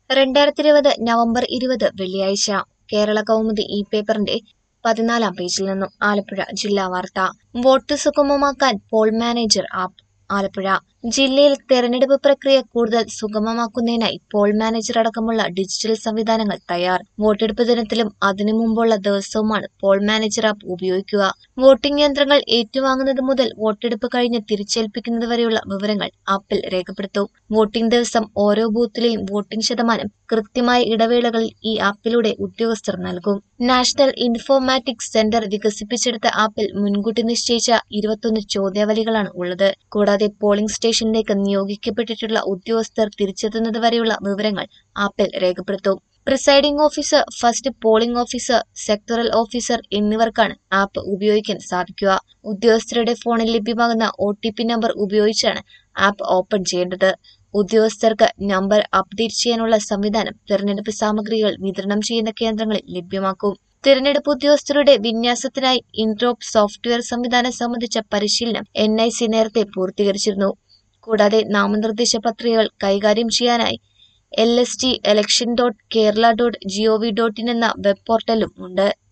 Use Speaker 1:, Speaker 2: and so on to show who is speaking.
Speaker 1: രണ്ടായിരത്തി ഇരുപത് നവംബർ ഇരുപത് വെള്ളിയാഴ്ച കേരള കൗമുദി ഇ പേപ്പറിന്റെ പതിനാലാം പേജിൽ നിന്നും ആലപ്പുഴ ജില്ലാ വാർത്ത വോട്ട് സുഗമമാക്കാൻ പോൾ മാനേജർ ആപ്പ് ആലപ്പുഴ ജില്ലയിൽ തെരഞ്ഞെടുപ്പ് പ്രക്രിയ കൂടുതൽ സുഗമമാക്കുന്നതിനായി പോൾ മാനേജർ അടക്കമുള്ള ഡിജിറ്റൽ സംവിധാനങ്ങൾ തയ്യാർ വോട്ടെടുപ്പ് ദിനത്തിലും അതിനു മുമ്പുള്ള ദിവസവുമാണ് പോൾ മാനേജർ ആപ്പ് ഉപയോഗിക്കുക വോട്ടിംഗ് യന്ത്രങ്ങൾ ഏറ്റുവാങ്ങുന്നത് മുതൽ വോട്ടെടുപ്പ് കഴിഞ്ഞ് തിരിച്ചേൽപ്പിക്കുന്നത് വരെയുള്ള വിവരങ്ങൾ ആപ്പിൽ രേഖപ്പെടുത്തും വോട്ടിംഗ് ദിവസം ഓരോ ബൂത്തിലെയും വോട്ടിംഗ് ശതമാനം കൃത്യമായ ഇടവേളകളിൽ ഈ ആപ്പിലൂടെ ഉദ്യോഗസ്ഥർ നൽകും നാഷണൽ ഇൻഫോർമാറ്റിക്സ് സെന്റർ വികസിപ്പിച്ചെടുത്ത ആപ്പിൽ മുൻകൂട്ടി നിശ്ചയിച്ച ഇരുപത്തൊന്ന് ചോദ്യാവലികളാണ് ഉള്ളത് കൂടാതെ പോളിംഗ് സ്റ്റേഷനിലേക്ക് നിയോഗിക്കപ്പെട്ടിട്ടുള്ള ഉദ്യോഗസ്ഥർ തിരിച്ചെത്തുന്നത് വരെയുള്ള വിവരങ്ങൾ ആപ്പിൽ രേഖപ്പെടുത്തും presiding officer first polling officer sectoral officer എന്നിവർക്കാണ് ആപ്പ് ഉപയോഗിക്കാൻ സാധിക്കുക ഉദ്യോഗസ്ഥരുടെ ഫോണിൽ ലഭ്യമാകുന്ന ഒ ടി പി നമ്പർ ഉപയോഗിച്ചാണ് ആപ്പ് ഓപ്പൺ ചെയ്യേണ്ടത് ഉദ്യോഗസ്ഥർക്ക് നമ്പർ അപ്ഡേറ്റ് ചെയ്യാനുള്ള സംവിധാനം തിരഞ്ഞെടുപ്പ് സാമഗ്രികൾ വിതരണം ചെയ്യുന്ന കേന്ദ്രങ്ങളിൽ ലഭ്യമാക്കും തിരഞ്ഞെടുപ്പ് ഉദ്യോഗസ്ഥരുടെ വിന്യാസത്തിനായി ഇൻട്രോപ്പ് സോഫ്റ്റ്വെയർ സംവിധാനം സംബന്ധിച്ച പരിശീലനം എൻ ഐ സി നേരത്തെ പൂർത്തീകരിച്ചിരുന്നു കൂടാതെ നാമനിർദ്ദേശ പത്രികകൾ കൈകാര്യം ചെയ്യാനായി L S T election dot Kerala dot G O V dot in എന്ന വെബ് പോർട്ടലും ഉണ്ട്